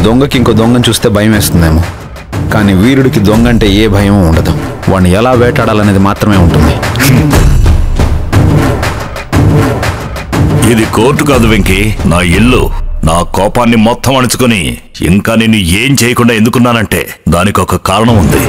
దొంగకి ఇంకో దొంగను చూస్తే భయం వేస్తుందేమో కానీ వీరుడికి దొంగ అంటే ఏ భయం ఉండదు వాడిని ఎలా వేటాడాలనేది మాత్రమే ఉంటుంది ఇది కోర్టు కాదు వెంకీ నా ఇల్లు నా కోపాన్ని మొత్తం అణుచుకొని ఇంకా నిన్ను ఏం చేయకుండా ఎందుకున్నానంటే దానికి ఒక కారణం ఉంది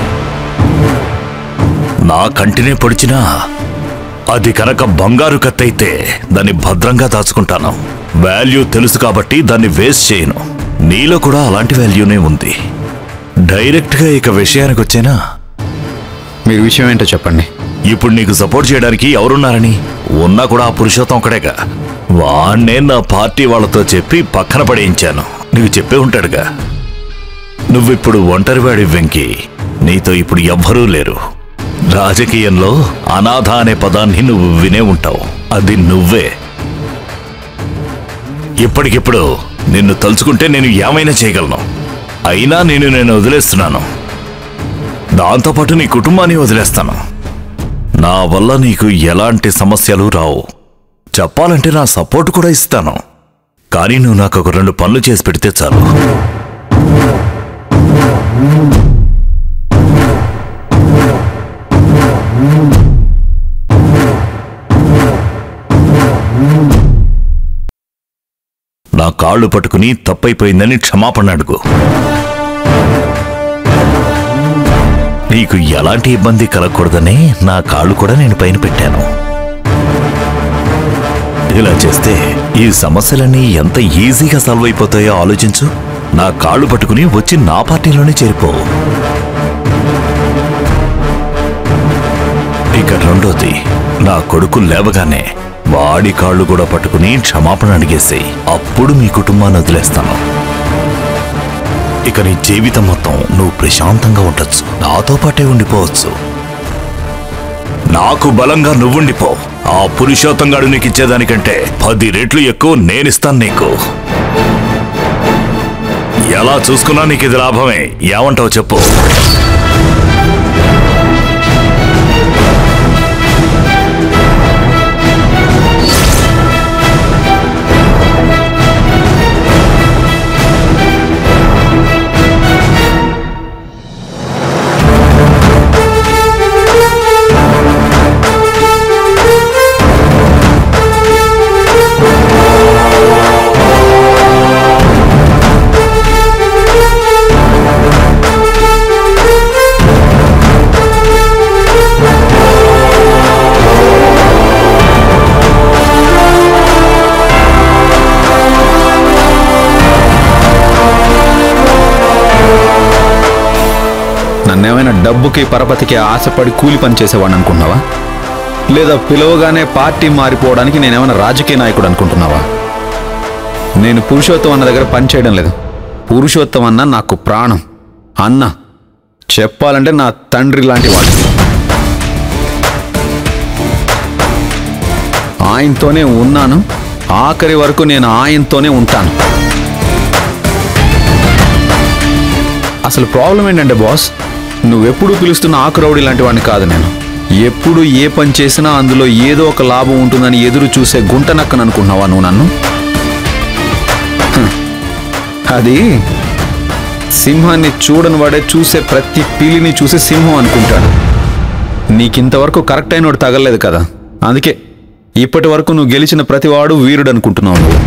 నా కంటినే పొడిచినా అది కనుక బంగారు కత్తైతే దాన్ని భద్రంగా దాచుకుంటాను వాల్యూ తెలుసు కాబట్టి దాన్ని వేస్ట్ చేయను నీలో కూడా అలాంటి వాల్యూనే ఉంది డైరెక్ట్గా ఇక విషయానికి వచ్చేనా మీరు విషయం ఏంటో చెప్పండి ఇప్పుడు నీకు సపోర్ట్ చేయడానికి ఎవరున్నారని ఉన్నా కూడా ఆ పురుషోత్తం ఒకడేగా వాణ్ణే నా పార్టీ వాళ్ళతో చెప్పి పక్కన పడేయించాను నీకు చెప్పే ఉంటాడుగా నువ్విప్పుడు ఒంటరివాడి వెంకి నీతో ఇప్పుడు ఎవ్వరూ లేరు రాజకీయంలో అనాథ అనే పదాన్ని నువ్వు వినే ఉంటావు అది నువ్వే ఇప్పటికిప్పుడు నిన్ను తలుచుకుంటే నేను ఏమైనా చేయగలను అయినా నేను నేను వదిలేస్తున్నాను దాంతోపాటు నీ కుటుంబాన్ని వదిలేస్తాను నా వల్ల నీకు ఎలాంటి సమస్యలు రావు చెప్పాలంటే నా సపోర్ట్ కూడా ఇస్తాను కానీ నువ్వు నాకు ఒక రెండు పనులు చేసి పెడితే చాలు నా కాళ్ళు పట్టుకుని తప్పైపోయిందని క్షమాపణ అడుగు నీకు ఎలాంటి ఇబ్బంది కలగకూడదని నా కాళ్ళు కూడా నేను పైన పెట్టాను ఇలా చేస్తే ఈ సమస్యలన్నీ ఎంత ఈజీగా సాల్వ్ అయిపోతాయో ఆలోచించు నా కాళ్ళు పట్టుకుని వచ్చి నా పార్టీలోనే చేరిపో ఇక రెండోది నా కొడుకు లేవగానే వాడి కాళ్ళు కూడా పట్టుకుని క్షమాపణ అడిగేసేయి అప్పుడు మీ కుటుంబాన్ని వదిలేస్తాను ఇక నీ జీవితం మొత్తం నువ్వు ప్రశాంతంగా ఉండొచ్చు నాతో పాటే ఉండిపోవచ్చు నాకు బలంగా నువ్వుండిపో ఆ పురుషోత్తంగాడు నీకు ఇచ్చేదానికంటే పది రెట్లు ఎక్కువ నేనిస్తాను నీకు ఎలా చూసుకున్నా నీకు ఇది లాభమే ఏమంటావు చెప్పు నన్నేమైనా డబ్బుకి పరపతికి ఆశపడి కూలి పని చేసేవాడిని అనుకుంటున్నావా లేదా పిలవగానే పార్టీ మారిపోవడానికి నేనేమైనా రాజకీయ నాయకుడు అనుకుంటున్నావా నేను పురుషోత్తం అన్న దగ్గర పని చేయడం లేదు పురుషోత్తం అన్న నాకు ప్రాణం అన్న చెప్పాలంటే నా తండ్రి లాంటి వాడు ఆయనతోనే ఉన్నాను ఆఖరి వరకు నేను ఆయనతోనే ఉంటాను అసలు ప్రాబ్లం ఏంటంటే బాస్ నువ్వెప్పుడు పిలుస్తున్న ఆకురౌడి లాంటి వాడిని కాదు నేను ఎప్పుడు ఏ పని చేసినా అందులో ఏదో ఒక లాభం ఉంటుందని ఎదురు చూసే గుంట నక్కను అనుకుంటున్నావా నువ్వు నన్ను హ్. అది సింహాన్ని చూడని వాడే చూసే ప్రతి పిల్లిని చూసి సింహం అనుకుంటాడు నీకింతవరకు కరెక్ట్ అయినోడు తగలలేదు కదా అందుకే ఇప్పటి వరకు నువ్వు గెలిచిన ప్రతివాడు వీరుడు అనుకుంటున్నావు నువ్వు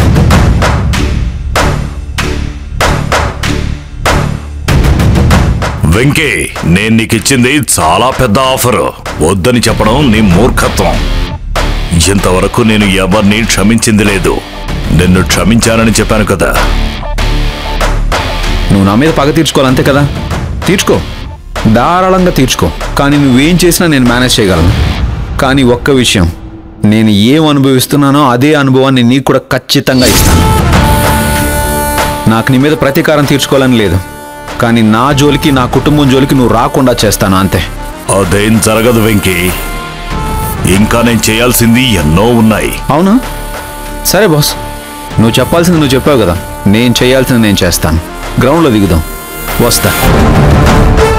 వెంకీ నేను నీకు ఇచ్చింది చాలా పెద్ద ఆఫర్ వద్దని చెప్పడం నీ మూర్ఖత్వం ఇంతవరకు నేను ఎవరిని క్షమించింది లేదు నిన్ను క్షమించానని చెప్పాను కదా నువ్వు నా మీద పగ తీర్చుకోవాలంతే కదా తీర్చుకో ధారాళంగా తీర్చుకో కానీ నువ్వేం చేసినా నేను మేనేజ్ చేయగలను కానీ ఒక్క విషయం నేను ఏం అనుభవిస్తున్నానో అదే అనుభవాన్ని నీకు కూడా ఖచ్చితంగా ఇస్తాను నాకు నీ మీద ప్రతీకారం తీర్చుకోవాలని లేదు కానీ నా జోలికి నా కుటుంబం జోలికి నువ్వు రాకుండా చేస్తాను అంతే అదేం జరగదు వెంకీ ఇంకా నేను చేయాల్సింది ఎన్నో ఉన్నాయి అవునా సరే బాస్ నువ్వు చెప్పాల్సింది నువ్వు చెప్పావు కదా నేను చేయాల్సింది నేను చేస్తాను గ్రౌండ్లో దిగుదాం వస్తా